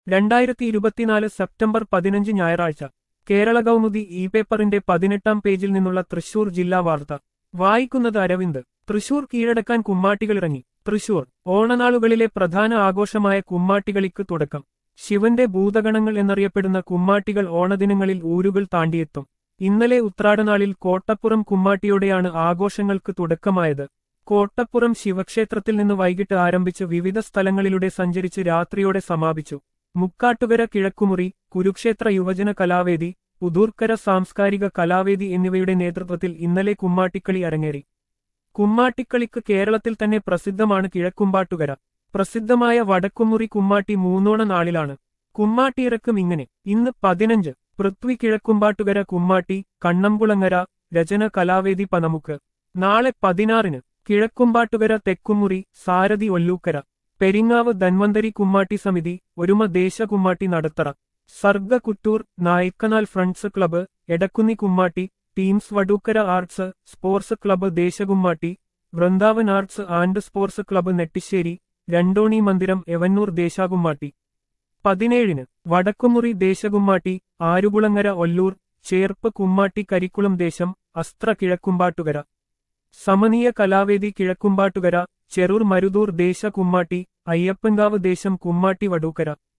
രണ്ടായിരത്തി ഇരുപത്തിനാല് സെപ്റ്റംബർ പതിനഞ്ച് ഞായറാഴ്ച കേരള കൗമുദി ഇ പേപ്പറിന്റെ പതിനെട്ടാം പേജിൽ നിന്നുള്ള തൃശൂർ ജില്ലാ വാർത്ത വായിക്കുന്നത് അരവിന്ദ് തൃശൂർ കീഴടക്കാൻ കുമ്മാട്ടികളിറങ്ങി തൃശൂർ ഓണനാളുകളിലെ പ്രധാന ആഘോഷമായ കുമ്മാട്ടികളിക്ക് തുടക്കം ശിവന്റെ ഭൂതഗണങ്ങൾ എന്നറിയപ്പെടുന്ന കുമ്മാട്ടികൾ ഓണദിനങ്ങളിൽ ഊരുകൾ താണ്ടിയെത്തും ഇന്നലെ ഉത്രാടനാളിൽ കോട്ടപ്പുറം കുമ്മാട്ടിയോടെയാണ് ആഘോഷങ്ങൾക്ക് തുടക്കമായത് കോട്ടപ്പുറം ശിവക്ഷേത്രത്തിൽ നിന്ന് വൈകിട്ട് ആരംഭിച്ച് വിവിധ സ്ഥലങ്ങളിലൂടെ സഞ്ചരിച്ച് രാത്രിയോടെ സമാപിച്ചു മുക്കാട്ടുകര കിഴക്കുമുറി കുരുക്ഷേത്ര യുവജന കലാവേദി പുതൂർക്കര സാംസ്കാരിക കലാവേദി എന്നിവയുടെ നേതൃത്വത്തിൽ ഇന്നലെ കുമ്മാട്ടിക്കളി അരങ്ങേറി കുമ്മാട്ടിക്കളിക്ക് കേരളത്തിൽ തന്നെ പ്രസിദ്ധമാണ് കിഴക്കുമ്പാട്ടുകര പ്രസിദ്ധമായ വടക്കുമുറി കുമ്മാട്ടി മൂന്നോണ നാളിലാണ് കുമ്മാട്ടിയിറക്കും ഇങ്ങനെ ഇന്ന് പതിനഞ്ച് പൃഥ്വി കിഴക്കുമ്പാട്ടുകര കുമ്മാട്ടി കണ്ണംകുളങ്ങര രചന കലാവേദി പനമുക്ക് നാളെ പതിനാറിന് കിഴക്കുമ്പാട്ടുകര തെക്കുമുറി സാരഥി ഒല്ലൂക്കര പെരിങ്ങാവ് ധന്വന്തരി കുമ്മാട്ടി സമിതി Oruma Desakummatti Nadathara Sarga Kuttoor Naikkanal friends club Edakkunni Kummatti teams Vadookkara arts sports club Desakummatti Vrindavan arts and sports club Nettissery രണ്ടോണി മന്ദിരം എവന്നൂർ ദേശകുമ്മാട്ടി പതിനേഴിന് വടക്കുമുറി ദേശകുമ്മാട്ടി ആരുകുളങ്ങര ഒല്ലൂർ ചേർപ്പ് കുമ്മാട്ടി കരിക്കുളം ദേശം അസ്ത്ര കിഴക്കുമ്പാട്ടുകര സമനീയ കലാവേദി കിഴക്കുമ്പാട്ടുകര ചെറൂർ മരുതൂർ ദേശ കുമ്മാട്ടി അയ്യപ്പൻകാവ് ദേശം കുമ്മാട്ടി വടൂക്കര